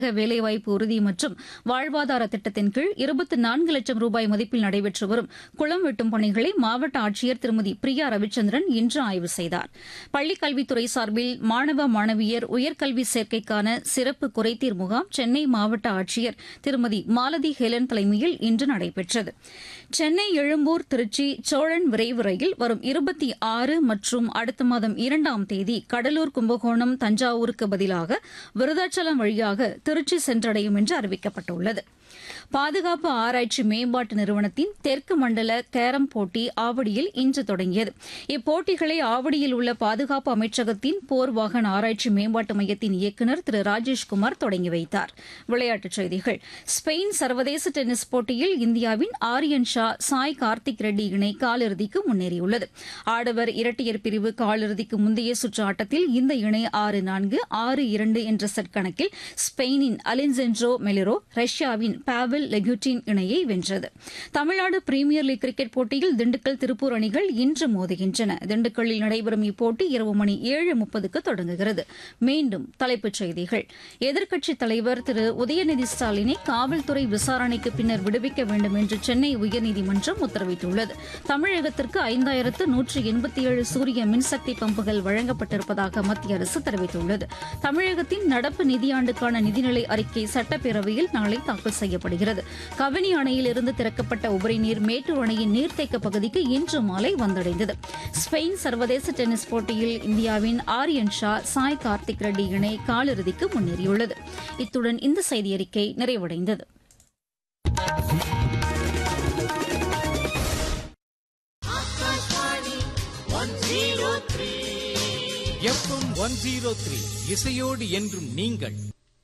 வேலைவாய்ப்பு உறுதி மற்றும் வாழ்வாதார திட்டத்தின் கீழ் இருபத்தி நான்கு லட்சம் ரூபாய் மதிப்பில் நடைபெற்று வரும் குளம் வெட்டும் பணிகளை மாவட்ட ஆட்சியர் திருமதி பிரியா ரவிச்சந்திரன் இன்று ஆய்வு செய்தார் பள்ளிக் கல்வித்துறை சார்பில் மாணவ மாணவியர் உயர்கல்வி சேர்க்கைக்கான சிறப்பு குறைதீர் முகாம் சென்னை மாவட்ட ஆட்சியர் திருமதி மாலதி ஹேலன் தலைமையில் இன்று நடைபெற்றது சென்னை எழும்பூர் திருச்சி சோழன் விரைவு ரயில் வரும் இருபத்தி ஆறு மற்றும் அடுத்த மாதம் இரண்டாம் தேதி கடலூர் கும்பகோணம் தஞ்சாவூருக்கு பதிலாக விருதாச்சலம் வழியாக திருச்சி சென்றடையும் என்று அறிவிக்கப்பட்டுள்ளது பாதுகாப்பு ஆராய்ச்சி மேம்பாட்டு நிறுவனத்தின் தெற்கு மண்டல கேரம் போட்டி ஆவடியில் இன்று தொடங்கியது இப்போட்டிகளை ஆவடியில் உள்ள பாதுகாப்பு அமைச்சகத்தின் போர் வாகன ஆராய்ச்சி மேம்பாட்டு மையத்தின் இயக்குநர் திரு ராஜேஷ்குமார் தொடங்கி வைத்தார் விளையாட்டுச் செய்திகள் ஸ்பெயின் சர்வதேச டென்னிஸ் போட்டியில் இந்தியாவின் ஆரியன் ஷா சாய் கார்த்திக் ரெட்டி இணை காலிறுதிக்கு முன்னேறியுள்ளது ஆடவர் இரட்டையர் பிரிவு காலிறுதிக்கு முந்தைய சுற்று ஆட்டத்தில் இந்த இணை ஆறு நான்கு ஆறு இரண்டு என்ற செட் கணக்கில் ஸ்பெயினின் அலின்சென்ட்ரோ மெலிரோ ரஷ்யாவின் பாவெல் லெகுட்டின் இணையை வென்றது தமிழ்நாடு பிரீமியர் லீக் கிரிக்கெட் போட்டியில் திண்டுக்கல் திருப்பூர் அணிகள் இன்று மோதுகின்றன திண்டுக்கல்லில் நடைபெறும் இப்போட்டி இரவு மணி ஏழு முப்பதுக்கு தொடங்குகிறது மீண்டும் தலைப்புச் செய்திகள் எதிர்க்கட்சித் தலைவர் திரு உதயநிதி ஸ்டாலினை காவல்துறை விசாரணைக்கு பின்னர் விடுவிக்க வேண்டும் என்று சென்னை உயர்நீதிமன்றம் உத்தரவிட்டுள்ளது தமிழகத்திற்கு ஐந்தாயிரத்து நூற்று எண்பத்தி ஏழு சூரிய மின்சக்தி பம்புகள் வழங்கப்பட்டிருப்பதாக மத்திய அரசு தெரிவித்துள்ளது தமிழகத்தின் நடப்பு நிதியாண்டுக்கான நிதிநிலை அறிக்கை சட்டப்பேரவையில் நாளை தாக்கல் செய்யப்படுகிறது கபினி அணையிலிருந்து திறக்கப்பட்ட உபரி நீர் மேட்டூர் அணையின் நீர்த்தேக்க பகுதிக்கு இன்று மாலை வந்தடைந்தது ஸ்பெயின் சர்வதேச டென்னிஸ் போட்டியில் இந்தியாவின் ஆரியன் ஷா சாய் கார்த்திக் ரெட்டி இணை காலிறுதிக்கு முன்னேறியுள்ளது இத்துடன் இந்த செய்தியறிக்கை நிறைவடைந்தது எஃப்எம் ஒன் ஜீரோ த்ரீ இசையோடு என்றும் நீங்கள்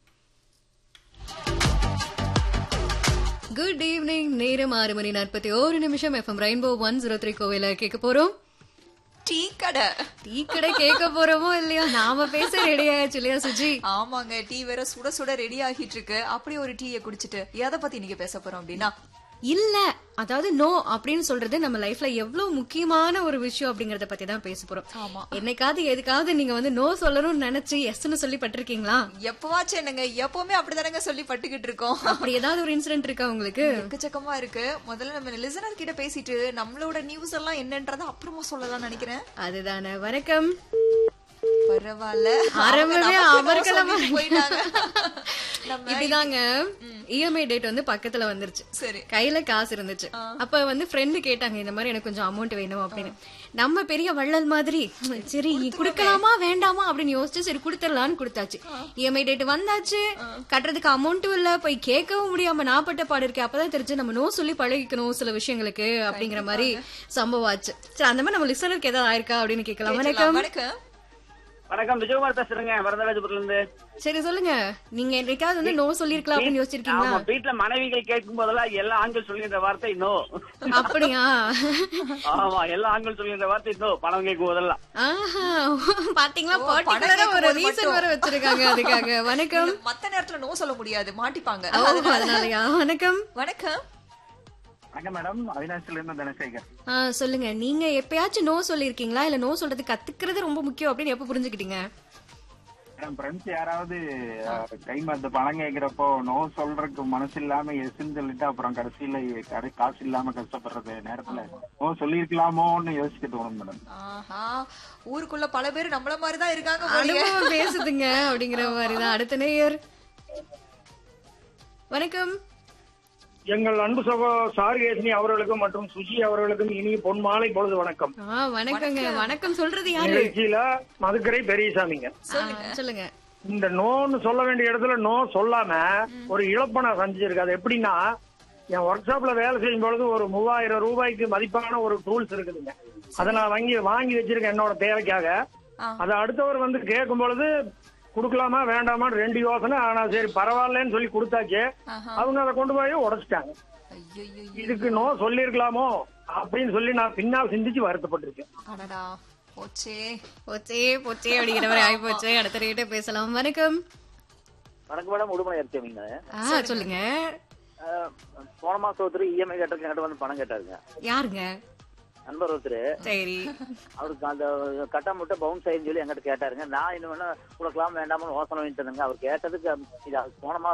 குட் ஈவினிங் நேரம் ஆறு மணி நாற்பத்தி ஒரு நிமிஷம் FM rainbow one zero three கோவில கேட்க போறோம் டீ கடை டீ கடை கேட்க போறோமோ இல்லையா நாம பேச ரெடி ஆயாச்சு இல்லையா சுஜி ஆமாங்க டீ வேற சுட சுட ரெடி ஆகிட்டு இருக்கு அப்படியே ஒரு டீயை குடிச்சிட்டு எதை பத்தி நீங்க பேச போறோம் அப்படின்னா இல்ல அதாவது நோ அப்படின்னு சொல்றது நம்ம லைஃப்ல எவ்வளவு முக்கியமான ஒரு விஷயம் அப்படிங்கறத பத்தி தான் பேச போறோம் ஆமா. என்னைக்காவது எதுக்காவது நீங்க வந்து நோ சொல்லணும்னு நினைச்சு எஸ்ன்னு சொல்லி பட்டிருக்கீங்களா எப்பவாச்சும் என்னங்க எப்பவுமே அப்படிதானங்க சொல்லி பட்டுக்கிட்டு இருக்கோம் அப்படி ஏதாவது ஒரு இன்சிடென்ட் இருக்கா உங்களுக்கு எக்கச்சக்கமா இருக்கு முதல்ல நம்ம லிசனர் கிட்ட பேசிட்டு நம்மளோட நியூஸ் எல்லாம் என்னன்றத அப்புறமா சொல்லலாம்னு நினைக்கிறேன் அதுதானே வணக்கம் பரவாயில்ல ஆரம்பமே அவங்க நமக்கு அமர்க்கலமா சொல்லிட்டு போயிட்டாங்க நம்ம இப்படிதாங்க இஎம்ஐ டேட் வந்து பக்கத்துல வந்துருச்சு சரி கையில காசு இருந்துச்சு அப்ப வந்து ஃப்ரெண்டு கேட்டாங்க இந்த மாதிரி எனக்கு கொஞ்சம் அமௌண்ட் வேணும் அப்படின்னு நம்ம பெரிய வள்ளல் மாதிரி சரி குடுக்கலாமா வேண்டாமா அப்படின்னு யோசிச்சு சரி குடுத்துடலாம்னு கொடுத்தாச்சு இஎம்ஐ டேட் வந்தாச்சு கட்டுறதுக்கு அமௌண்ட்டும் இல்ல போய் கேட்கவும் முடியாம நாப்பட்ட பாடு இருக்கு அப்பதான் தெரிஞ்சு நம்ம நோ சொல்லி பழகிக்கணும் சில விஷயங்களுக்கு அப்படிங்கிற மாதிரி சம்பவம் ஆச்சு சரி அந்த மாதிரி நம்ம லிசனருக்கு ஏதாவது ஆயிருக்கா அப்படின்னு கேட்கலாம் வணக்கம் வணக்கம் வணக்கம் விஜயகுமார் பேசுறேங்க வரதராஜபுரத்துல இருந்து சரி சொல்லுங்க நீங்க என்னைக்காவது வந்து நோ சொல்லிருக்கலாம் அப்படின்னு யோசிச்சிருக்கீங்களா ஆமா வீட்டுல மனைவிகள் கேட்கும் போதெல்லாம் எல்லா ஆண்கள் சொல்லுகின்ற வார்த்தை நோ அப்படியா ஆமா எல்லா ஆண்கள் சொல்லுகின்ற வார்த்தை நோ பணம் கேட்கும் போதெல்லாம் ஆஹா பாத்தீங்களா ஓ, பணம் பர்டிகுலரா ஒரு கேட்கும்போது ரீசன் மட்டும். வேற வச்சிருக்காங்க அதுக்காக வணக்கம் மத்த நேரத்துல நோ சொல்ல முடியாது மாட்டிப்பாங்க ஓ, அதனாலயா வணக்கம் வணக்கம் வணக்கம் மேடம் அவினாசில இருந்து தனசேகர் ஆ, சொல்லுங்க நீங்க எப்பயாச்சும் நோ சொல்லிருக்கீங்களா இல்ல நோ சொல்றது கத்துக்கிறது ரொம்ப முக்கியம் அப்படின்னு எப்ப புரிஞ்சுக்கிட்டீங்க மேடம் ஃப்ரெண்ட்ஸ் யாராவது அஹ், கை மத்த பணம் கேட்கிறப்போ நோ சொல்றதுக்கு மனசு இல்லாம எஸ்ன்னு சொல்லிட்டு அப்புறம் கடைசியில கடை காசு இல்லாம கஷ்டப்படுறது நேரத்துல நோ சொல்லிருக்கலாமோன்னு யோசிக்க தோணும் மேடம் ஆஹா ஊருக்குள்ள பல பேர் நம்மள மாதிரிதான் இருக்காங்க போலயே. அனுபவம் பேசுதுங்க அப்படிங்கிற மாதிரிதான் அடுத்த நேயர் வணக்கம் எங்கள் அன்பு சகோ சாருகேசினி அவர்களுக்கும் மற்றும் சுஜி அவர்களுக்கும் இனிய பொன் மாலை பொழுது வணக்கம் ஆ வணக்கங்க வணக்கம் சொல்றது யாரு நிகழ்ச்சியில மதுக்கரை பெரியசாமிங்க ஆ, சொல்லுங்க இந்த நோன்னு சொல்ல வேண்டிய இடத்துல நோ சொல்லாம ஒரு இழப்பை நான் சந்திச்சிருக்கேன் அது எப்படின்னா என் ஒர்க் ஷாப்ல வேலை செய்யும் பொழுது ஒரு மூவாயிரம் ரூபாய்க்கு மதிப்பான ஒரு டூல்ஸ் இருக்குதுங்க அதை நான் வாங்கி வாங்கி வச்சிருக்கேன் என்னோட தேவைக்காக ஆ. அதை அடுத்தவர் வந்து கேட்கும் பொழுது கொடுக்கலாமா வேண்டாமான்னு ரெண்டு யோசனை ஆனா சரி பரவாயில்லன்னு சொல்லி கொடுத்தாச்சு ஆஹா. அவங்க அதை கொண்டு போய் உடைச்சிட்டாங்க ஐயையோ, இதுக்கு நோ சொல்லிருக்கலாமோ அப்படின்னு சொல்லி நான் பின்னால் சிந்திச்சு வருத்தப்பட்டிருக்கேன் அடடா போச்சே போச்சே போச்சே அப்படிங்கிற மாதிரி ஆகி போச்சு அடுத்த ரேட்டே பேசலாம் வணக்கம் வணக்கம் மேடம் உடுமலை இருக்கீங்க ஆ சொல்லுங்க போன மாசம் ஒருத்தர் இஎம்ஐ கட்டுறதுக்கு என்கிட்ட வந்து பணம் கேட்டாருங்க யாருங்க நண்பர் ஒருத்தர் சரி அவருக்கு அந்த கட்ட மட்டும் பவுன்ஸ் ஆயின்னு சொல்லி என்கிட்ட கேட்டாருங்க நான் என்ன வேணா கொடுக்கலாம் வேண்டாமனு யோசனை பண்ணிட்டு இருந்தேங்க அவர் கேட்டதுக்கு இது போன மாசம்